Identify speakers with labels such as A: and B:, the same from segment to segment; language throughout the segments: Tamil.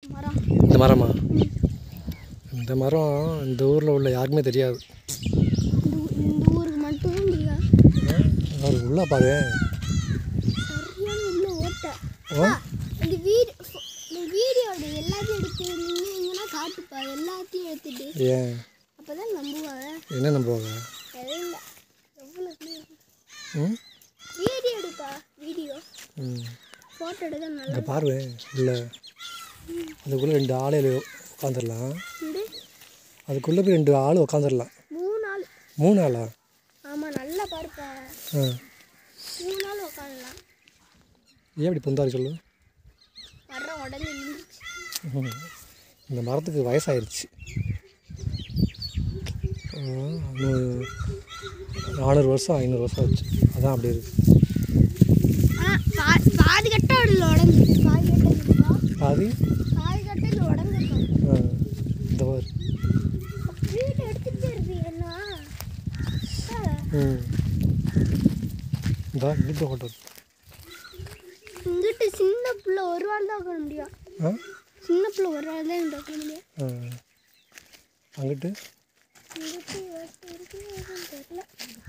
A: மரம்
B: இந்த மரமா இந்த மரம் இந்த ஊரில் உள்ள யாருக்குமே தெரியாது
A: இந்த ஊ- இந்த ஊருக்கு மட்டும் தெரியா
B: அது உள்ளே பாரு
A: சரியான உள்ள ஓட்டை
B: ஓ
A: இந்த வீடு இந்த வீடியோட எல்லாத்தையும் எடுத்து நீங்க எங்கன்னா காட்டுப்பா எல்லாத்தையும் எடுத்துட்டு
B: ஏன்
A: அப்பதான் நம்புவாங்க
B: என்ன நம்புவாங்க
A: தெரியல எவ்வளோ
B: ம்
A: வீடியோ எடுப்பா வீடியோ
B: ம்
A: ஃபோட்டோ எடுக்க நல்லா
B: இங்கே பாரு இல்லை அதுக்குள்ளே ரெண்டு ஆளே உட்காந்துடலாம்
A: உண்டு
B: அதுக்குள்ளே போய் ரெண்டு ஆள் உட்காந்துடலாம்
A: மூணு நாள்
B: மூணு ஆளா
A: ஆமாம் நல்லா பாருப்பா
B: ஆ
A: மூணு நாள் உட்காந்துலாம்
B: ஏன் இப்படி பொந்தாரி சொல்லு
A: மரம் உடனே நின்றுச்சு
B: ம். இந்த மரத்துக்கு வயசாயிருச்சு ஆ, இன்னும் நானூறு வருஷம் ஐநூறு வருஷம் ஆச்சு அதான் அப்படி இருக்கு
A: ஆனால் பா பாதி கட்டம் அதில் உடஞ்சி பாதி கட்டம் இருக்குப்பா
B: பாதி
A: பாதி கட்டம் இதில் உடஞ்சிருக்கும்
B: ஆ, இந்த பாரு
A: வீடு எடுத்துகிட்டே இருக்கு என்ன
B: ம் இந்த இங்கிட்ட ஃபோட்டோ
A: இங்கிட்டு சின்ன பிள்ளை ஒரு வாரம் தான் உட்கார முடியும்
B: ஆ
A: சின்ன பிள்ளை ஒரு வாரம் தான் இங்கிட்ட உட்கார முடியும்
B: ஆ அங்கிட்டு
A: இங்கிட்டு ஒருத்தர் இருக்கு, ஒருத்தர் தெரியல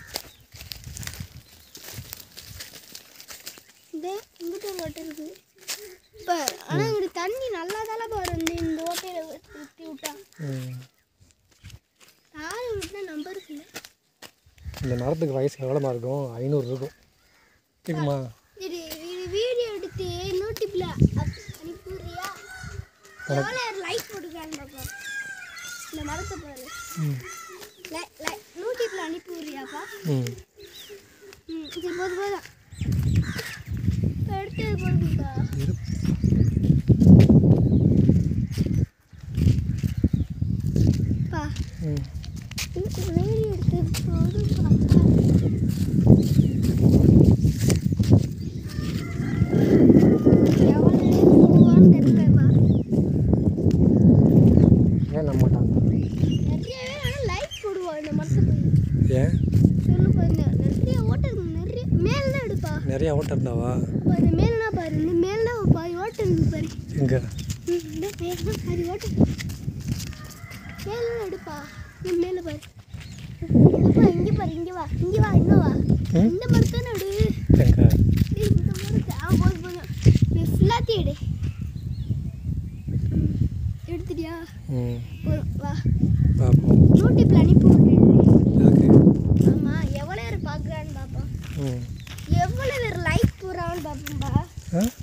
A: இதே இங்கிட்ட ஒரு ஓட்டை இருக்கு இப்போ ஆனால் இங்கிட்டு தண்ணி நல்லா தானே வரும் இந்த இந்த ஓட்டையில் ஊற்றி விட்டா
B: ம்.
A: யார் விட்டா நம்பர் இல்லை
B: இந்த மரத்துக்கு வயசு எவ்வளோமா இருக்கும் ஐநூறு இருக்கும் இருக்குமா
A: இது இது வீடியோ எடுத்து யூடியூப்ல அனுப்பிடுறியா எவ்வளோ லைக் போட்டுக்கலான்னு பார்ப்போம் இந்த மரத்தை பாரு
B: ம்
A: லை- லை- யூடியூப்ல அனுப்பிடுறியாப்பா
B: ம்
A: ம் சரி போதும் போதும் இப்போ எடுத்தது போதும்ப்பா
B: இரு
A: பா
B: ம்
A: வீடியோ எடுத்தது போதும்ப்பா எவ்வளோ போவான்னு தெரியலப்பா
B: ஏன் நம்ப மாட்டாங்க
A: நிறைய பேர் ஆனால் லைக் போடுவோம் இந்த மரத்தை போய்
B: ஏன்
A: சொல்லு பாருங்க நிறைய ஓட்டை இருக்கு நிறைய மேல தான் எடுப்பா
B: நிறையா ஓட்டம் இருந்தாவா
A: பாரு இந்த மேலனா பாரு இந்த மேல தான் பாரு ஓட்டை இருக்கு பாரு
B: எங்கே
A: ம், இந்த மேல பாரு ஓட்டை மேல தான் எடுப்பா இந்த மேல பாரு எடுப்பா இங்க பாரு இங்க வா இங்க வா இங்க வா
B: ம்?
A: இந்த மரத்தை எடு
B: எங்கே
A: ஏய், இந்த மரத்தை ஆ போதும் போதும் நீ ஃபுல்லாத்தையும் எடு ம், எடுத்துட்டியா
B: ம்
A: போதும் வா
B: பார்ப்போம்
A: யூடியூப்ல அனுப்பி விட்டுரு
B: எதுக்கு
A: ஆமா எவ்வளோ பேர் பார்க்குறான்னு பார்ப்போம்
B: ம்
A: எவ்வளோ பேர் லைக் போடுறான்னு பார்ப்போம்பா
B: ஆ